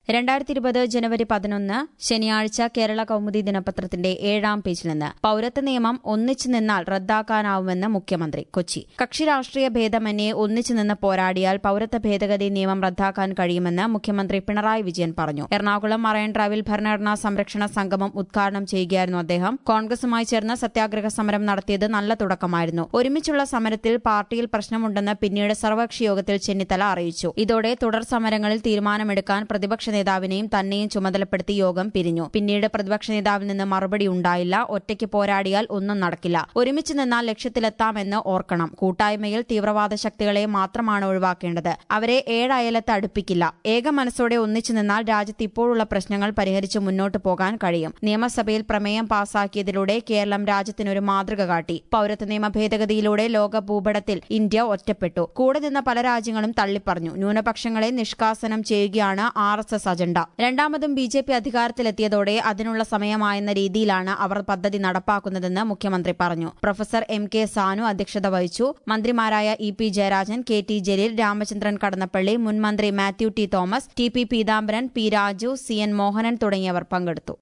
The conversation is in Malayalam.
രണ്ടായിരത്തി ഇരുപത് ജനുവരി പതിനൊന്ന് ശനിയാഴ്ച കേരള കൌമുദി ദിനപത്രത്തിന്റെ ഏഴാം പേജിൽ നിന്ന് പൌരത്വ നിയമം ഒന്നിച്ചു നിന്നാൽ റദ്ദാക്കാനാവുമെന്ന് മുഖ്യമന്ത്രി കൊച്ചി കക്ഷി രാഷ്ട്രീയ ഭേദമന്യേ ഒന്നിച്ചു നിന്ന് പോരാടിയാൽ പൌരത്വ ഭേദഗതി നിയമം റദ്ദാക്കാൻ കഴിയുമെന്ന് മുഖ്യമന്ത്രി പിണറായി വിജയൻ പറഞ്ഞു എറണാകുളം മറൈൻ ഡ്രൈവിൽ ഭരണഘടനാ സംരക്ഷണ സംഗമം ഉദ്ഘാടനം ചെയ്യുകയായിരുന്നു അദ്ദേഹം കോൺഗ്രസുമായി ചേർന്ന് സത്യാഗ്രഹ സമരം നടത്തിയത് നല്ല തുടക്കമായിരുന്നു ഒരുമിച്ചുള്ള സമരത്തിൽ പാർട്ടിയിൽ പ്രശ്നമുണ്ടെന്ന് പിന്നീട് സർവകക്ഷി യോഗത്തിൽ ചെന്നിത്തല അറിയിച്ചു ഇതോടെ തുടർ സമരങ്ങളിൽ തീരുമാനമെടുക്കാൻ പ്രതിപക്ഷ നേതാവിനെയും തന്നെയും ചുമതലപ്പെടുത്തി യോഗം പിരിഞ്ഞു പിന്നീട് പ്രതിപക്ഷ നേതാവിൽ നിന്ന് മറുപടി ഉണ്ടായില്ല ഒറ്റയ്ക്ക് പോരാടിയാൽ ഒന്നും നടക്കില്ല ഒരുമിച്ച് നിന്നാൽ ലക്ഷ്യത്തിലെത്താമെന്ന് ഓർക്കണം കൂട്ടായ്മയിൽ തീവ്രവാദ ശക്തികളെ മാത്രമാണ് ഒഴിവാക്കേണ്ടത് അവരെ ഏഴയലത്ത് അടുപ്പിക്കില്ല ഏക മനസ്സോടെ ഒന്നിച്ചു നിന്നാൽ രാജ്യത്ത് ഇപ്പോഴുള്ള പ്രശ്നങ്ങൾ പരിഹരിച്ച് മുന്നോട്ട് പോകാൻ കഴിയും നിയമസഭയിൽ പ്രമേയം പാസാക്കിയതിലൂടെ കേരളം രാജ്യത്തിനൊരു മാതൃക കാട്ടി പൌരത്വ നിയമ ഭേദഗതിയിലൂടെ ലോക ഭൂപടത്തിൽ ഇന്ത്യ ഒറ്റപ്പെട്ടു കൂടെ നിന്ന പല രാജ്യങ്ങളും തള്ളിപ്പറഞ്ഞു ന്യൂനപക്ഷങ്ങളെ നിഷ്കാസനം ചെയ്യുകയാണ് ആർ എസ് എസ് അജണ്ട രണ്ടാമതും ബി ജെ പി അധികാരത്തിലെത്തിയതോടെ അതിനുള്ള സമയമായെന്ന രീതിയിലാണ് അവർ പദ്ധതി നടപ്പാക്കുന്നതെന്ന് മുഖ്യമന്ത്രി പറഞ്ഞു പ്രൊഫസർ എം കെ സാനു അധ്യക്ഷത വഹിച്ചു മന്ത്രിമാരായ E P Jayarajan K T Jaleel Ramachandran Kadannappally മുൻ മന്ത്രി Mathew T Thomas T P Peethambaran P Raju C N Mohanan തുടങ്ങിയവർ പങ്കെടുത്തു